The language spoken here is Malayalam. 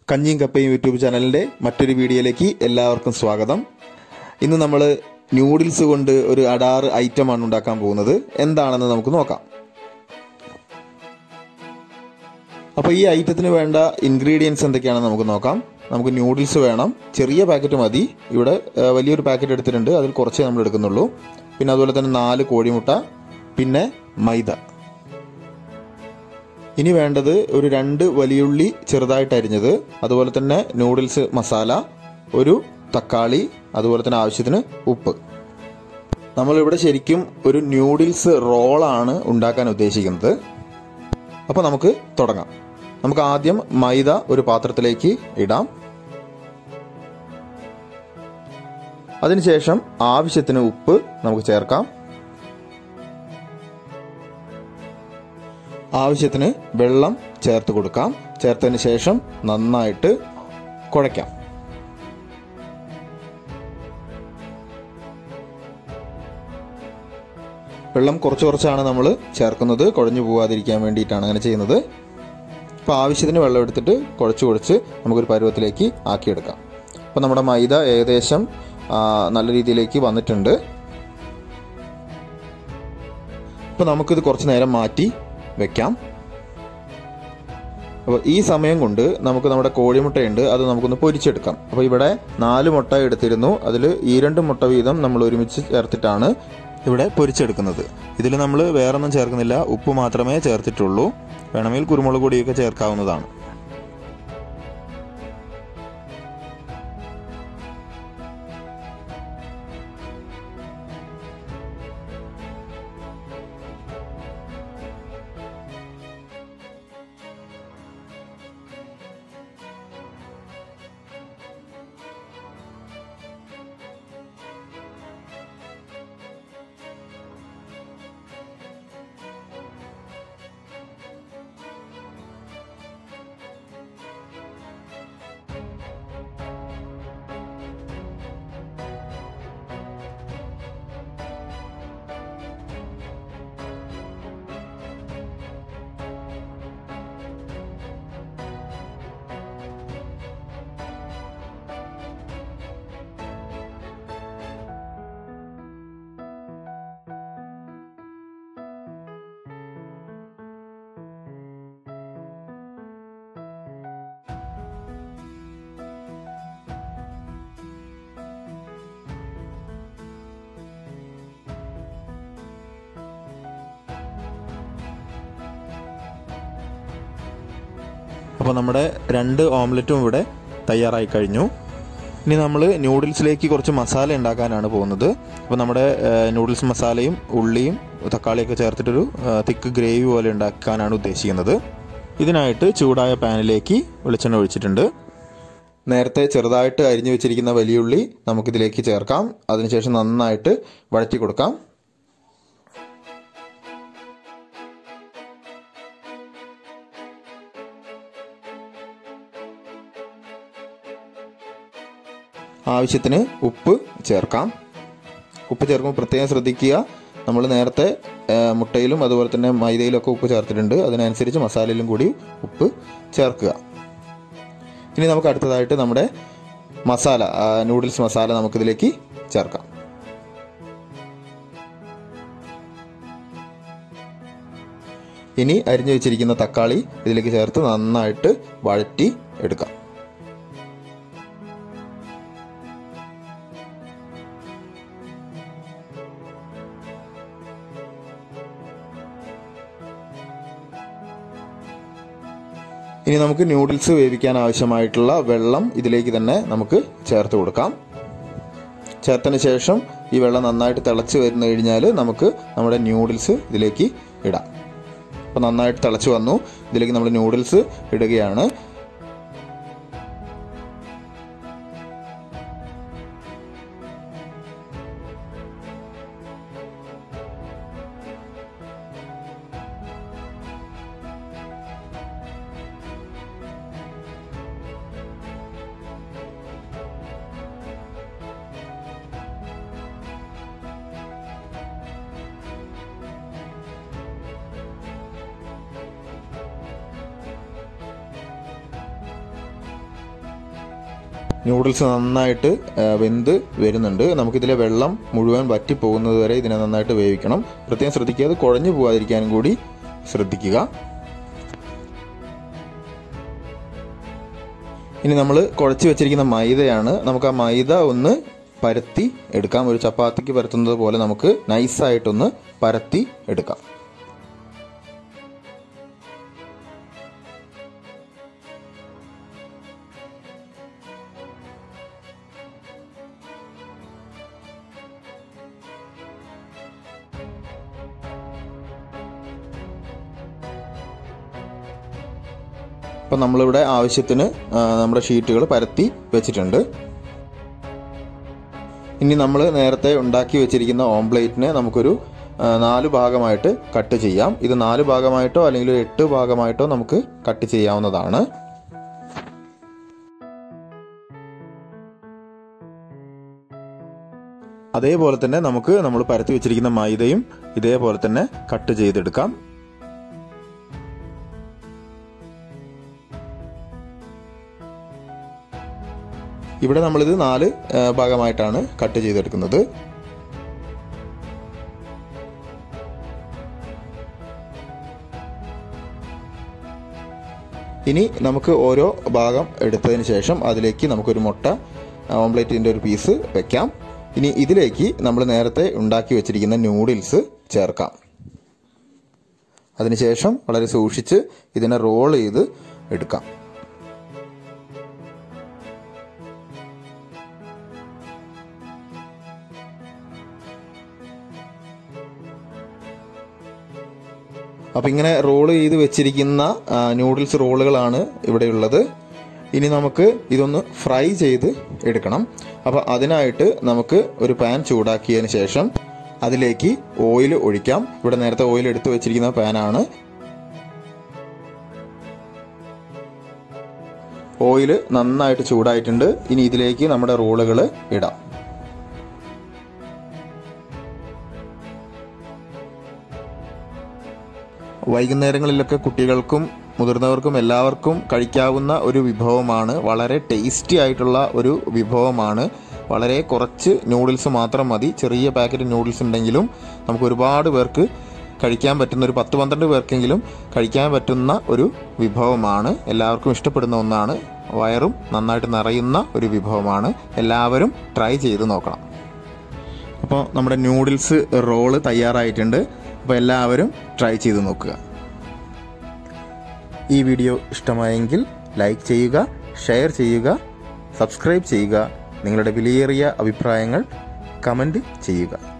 കഞ്ഞിയും കപ്പയും യൂട്യൂബ് ചാനലിന്റെ മറ്റൊരു വീഡിയോയിലേക്ക് എല്ലാവർക്കും സ്വാഗതം ഇന്ന് നമ്മൾ ന്യൂഡിൽസ് കൊണ്ട് ഒരു അടാറ് ഐറ്റമാണ് ഉണ്ടാക്കാൻ പോകുന്നത് എന്താണെന്ന് നമുക്ക് നോക്കാം അപ്പോൾ ഈ ഐറ്റത്തിന് വേണ്ട ഇൻഗ്രീഡിയൻസ് എന്തൊക്കെയാണെന്ന് നമുക്ക് നോക്കാം നമുക്ക് ന്യൂഡിൽസ് വേണം ചെറിയ പാക്കറ്റ് മതി ഇവിടെ ആ, വലിയൊരു പാക്കറ്റ് എടുത്തിട്ടുണ്ട് അതിൽ കുറച്ചേ നമ്മൾ എടുക്കുന്നുള്ളൂ പിന്നെ അതുപോലെ തന്നെ നാല് കോഴിമുട്ട പിന്നെ മൈദ ഇനി വേണ്ടത് ഒരു രണ്ട് വലിയുള്ളി ചെറുതായിട്ട് അരിഞ്ഞത് അതുപോലെ തന്നെ നൂഡിൽസ് മസാല ഒരു തക്കാളി അതുപോലെ തന്നെ ആവശ്യത്തിന് ഉപ്പ് നമ്മളിവിടെ ശരിക്കും ഒരു ന്യൂഡിൽസ് റോളാണ് ഉണ്ടാക്കാൻ ഉദ്ദേശിക്കുന്നത് അപ്പോൾ നമുക്ക് തുടങ്ങാം നമുക്ക് ആദ്യം മൈദ ഒരു പാത്രത്തിലേക്ക് ഇടാം അതിനുശേഷം ആവശ്യത്തിന് ഉപ്പ് നമുക്ക് ചേർക്കാം ആവശ്യത്തിന് വെള്ളം ചേർത്ത് കൊടുക്കാം ചേർത്തതിന് ശേഷം നന്നായിട്ട് കുഴയ്ക്കാം വെള്ളം കുറച്ച് കുറച്ചാണ് നമ്മൾ ചേർക്കുന്നത് കുഴഞ്ഞു പോവാതിരിക്കാൻ വേണ്ടിയിട്ടാണ് അങ്ങനെ ചെയ്യുന്നത് അപ്പോൾ ആവശ്യത്തിന് വെള്ളം എടുത്തിട്ട് കുഴച്ച് കുഴച്ച് നമുക്കൊരു പരുവത്തിലേക്ക് ആക്കിയെടുക്കാം അപ്പോൾ നമ്മുടെ മൈദ ഏകദേശം ആ, നല്ല രീതിയിലേക്ക് വന്നിട്ടുണ്ട് അപ്പോൾ നമുക്കിത് കുറച്ച് നേരം മാറ്റി വെക്കാം അപ്പോൾ ഈ സമയം കൊണ്ട് നമുക്ക് നമ്മുടെ കോഴിമുട്ടയുണ്ട് അത് നമുക്കൊന്ന് പൊരിച്ചെടുക്കാം അപ്പോൾ ഇവിടെ നാല് മുട്ട എടുത്തിരുന്നു അതിൽ ഈ രണ്ട് മുട്ട വീതം നമ്മൾ ഒരുമിച്ച് ചേർത്തിട്ടാണ് ഇവിടെ പൊരിച്ചെടുക്കുന്നത് ഇതിൽ നമ്മൾ വേറൊന്നും ചേർക്കുന്നില്ല ഉപ്പ് മാത്രമേ ചേർത്തിട്ടുള്ളൂ വേണമെങ്കിൽ കുരുമുളക് പൊടിയൊക്കെ ചേർക്കാവുന്നതാണ് അപ്പോൾ നമ്മുടെ രണ്ട് ഓംലെറ്റും ഇവിടെ തയ്യാറായി കഴിഞ്ഞു ഇനി നമ്മൾ ന്യൂഡിൽസിലേക്ക് കുറച്ച് മസാല ഉണ്ടാക്കാനാണ് പോകുന്നത് അപ്പോൾ നമ്മുടെ ഏഹ്, നൂഡിൽസ് മസാലയും ഉള്ളിയും തക്കാളിയൊക്കെ ചേർത്തിട്ടൊരു ഏഹ്, തിക്ക് ഗ്രേവി പോലെ ഉണ്ടാക്കാനാണ് ഉദ്ദേശിക്കുന്നത് ഇതിനായിട്ട് ചൂടായ പാനിലേക്ക് വെളിച്ചെണ്ണ ഒഴിച്ചിട്ടുണ്ട് നേരത്തെ ചെറുതായിട്ട് അരിഞ്ഞു വെച്ചിരിക്കുന്ന വലിയുള്ളി നമുക്കിതിലേക്ക് ചേർക്കാം അതിനുശേഷം നന്നായിട്ട് വഴറ്റി കൊടുക്കാം ആവശ്യത്തിന് ഉപ്പ് ചേർക്കാം ഉപ്പ് ചേർക്കുമ്പോൾ പ്രത്യേകം ശ്രദ്ധിക്കുക നമ്മൾ നേരത്തെ ആ, മുട്ടയിലും അതുപോലെ തന്നെ മൈദയിലൊക്കെ ഉപ്പ് ചേർത്തിട്ടുണ്ട് അതിനനുസരിച്ച് മസാലയിലും കൂടി ഉപ്പ് ചേർക്കുക ഇനി നമുക്ക് അടുത്തതായിട്ട് നമ്മുടെ മസാല ആ, നൂഡിൽസ് മസാല നമുക്കിതിലേക്ക് ചേർക്കാം ഇനി അരിഞ്ഞു വെച്ചിരിക്കുന്ന തക്കാളി ഇതിലേക്ക് ചേർത്ത് നന്നായിട്ട് വഴറ്റി എടുക്കാം ഇനി നമുക്ക് ന്യൂഡിൽസ് വേവിക്കാൻ ആവശ്യമായിട്ടുള്ള വെള്ളം ഇതിലേക്ക് തന്നെ നമുക്ക് ചേർത്ത് കൊടുക്കാം ചേർത്തതിന് ശേഷം ഈ വെള്ളം നന്നായിട്ട് തിളച്ച് വരുന്നു കഴിഞ്ഞാൽ നമുക്ക് നമ്മുടെ ന്യൂഡിൽസ് ഇതിലേക്ക് ഇടാം അപ്പോൾ നന്നായിട്ട് തിളച്ച് വന്നു ഇതിലേക്ക് നമ്മൾ ന്യൂഡിൽസ് ഇടുകയാണ് നൂഡിൽസ് നന്നായിട്ട് ആ, വെന്ത് വരുന്നുണ്ട് നമുക്കിതിലെ വെള്ളം മുഴുവൻ വറ്റി പോകുന്നത് വരെ ഇതിനെ നന്നായിട്ട് വേവിക്കണം പ്രത്യേകം ശ്രദ്ധിക്കുക അത് കുഴഞ്ഞു പോകാതിരിക്കാനും കൂടി ശ്രദ്ധിക്കുക ഇനി നമ്മൾ കുഴച്ച് വെച്ചിരിക്കുന്ന മൈദയാണ് നമുക്ക് ആ മൈദ ഒന്ന് പരത്തി എടുക്കാം ഒരു ചപ്പാത്തിക്ക് പരത്തുന്നത് പോലെ നമുക്ക് നൈസായിട്ടൊന്ന് പരത്തി എടുക്കാം അപ്പം നമ്മളിവിടെ ആവശ്യത്തിന് ആ, നമ്മുടെ ഷീറ്റുകൾ പരത്തി വെച്ചിട്ടുണ്ട് ഇനി നമ്മൾ നേരത്തെ ഉണ്ടാക്കി വെച്ചിരിക്കുന്ന ഓംപ്ലേറ്റിനെ നമുക്കൊരു ആ, നാല് ഭാഗമായിട്ട് കട്ട് ചെയ്യാം ഇത് നാല് ഭാഗമായിട്ടോ അല്ലെങ്കിൽ ഒരു എട്ട് ഭാഗമായിട്ടോ നമുക്ക് കട്ട് ചെയ്യാവുന്നതാണ് അതേപോലെ തന്നെ നമുക്ക് നമ്മൾ പരത്തി വെച്ചിരിക്കുന്ന മൈദയും ഇതേപോലെ തന്നെ കട്ട് ചെയ്തെടുക്കാം ഇവിടെ നമ്മളിത് നാല് ആ, ഭാഗമായിട്ടാണ് കട്ട് ചെയ്തെടുക്കുന്നത് ഇനി നമുക്ക് ഓരോ ഭാഗം എടുത്തതിന് ശേഷം അതിലേക്ക് നമുക്കൊരു മുട്ട ഓംപ്ലേറ്റിൻ്റെ ഒരു പീസ് വെക്കാം ഇനി ഇതിലേക്ക് നമ്മൾ നേരത്തെ ഉണ്ടാക്കി വെച്ചിരിക്കുന്ന നൂഡിൽസ് ചേർക്കാം അതിനുശേഷം വളരെ സൂക്ഷിച്ച് ഇതിനെ റോൾ ചെയ്ത് എടുക്കാം അപ്പം ഇങ്ങനെ റോൾ ചെയ്ത് വെച്ചിരിക്കുന്ന ആ, നൂഡിൽസ് റോളുകളാണ് ഇവിടെയുള്ളത് ഇനി നമുക്ക് ഇതൊന്ന് ഫ്രൈ ചെയ്ത് എടുക്കണം അപ്പോൾ അതിനായിട്ട് നമുക്ക് ഒരു പാൻ ചൂടാക്കിയതിന് ശേഷം അതിലേക്ക് ഓയിൽ ഒഴിക്കാം ഇവിടെ നേരത്തെ ഓയിൽ എടുത്തു വെച്ചിരിക്കുന്ന പാനാണ് ഓയിൽ നന്നായിട്ട് ചൂടായിട്ടുണ്ട് ഇനി ഇതിലേക്ക് നമ്മുടെ റോളുകൾ ഇടാം വൈകുന്നേരങ്ങളിലൊക്കെ കുട്ടികൾക്കും മുതിർന്നവർക്കും എല്ലാവർക്കും കഴിക്കാവുന്ന ഒരു വിഭവമാണ് വളരെ ടേസ്റ്റി ആയിട്ടുള്ള ഒരു വിഭവമാണ് വളരെ കുറച്ച് നൂഡിൽസ് മാത്രം മതി ചെറിയ പാക്കറ്റ് നൂഡിൽസ് ഉണ്ടെങ്കിലും നമുക്ക് ഒരുപാട് പേർക്ക് കഴിക്കാൻ പറ്റുന്ന ഒരു പത്ത് പന്ത്രണ്ട് പേർക്കെങ്കിലും കഴിക്കാൻ പറ്റുന്ന ഒരു വിഭവമാണ് എല്ലാവർക്കും ഇഷ്ടപ്പെടുന്ന ഒന്നാണ് വയറും നന്നായിട്ട് നിറയുന്ന ഒരു വിഭവമാണ് എല്ലാവരും ട്രൈ ചെയ്ത് നോക്കണം അപ്പോൾ നമ്മുടെ നൂഡിൽസ് റോള് തയ്യാറായിട്ടുണ്ട് അപ്പോൾ എല്ലാവരും ട്രൈ ചെയ്ത് നോക്കുക ഈ വീഡിയോ ഇഷ്ടമായെങ്കിൽ ലൈക്ക് ചെയ്യുക ഷെയർ ചെയ്യുക സബ്സ്ക്രൈബ് ചെയ്യുക നിങ്ങളുടെ വിലയേറിയ അഭിപ്രായങ്ങൾ കമൻറ്റ് ചെയ്യുക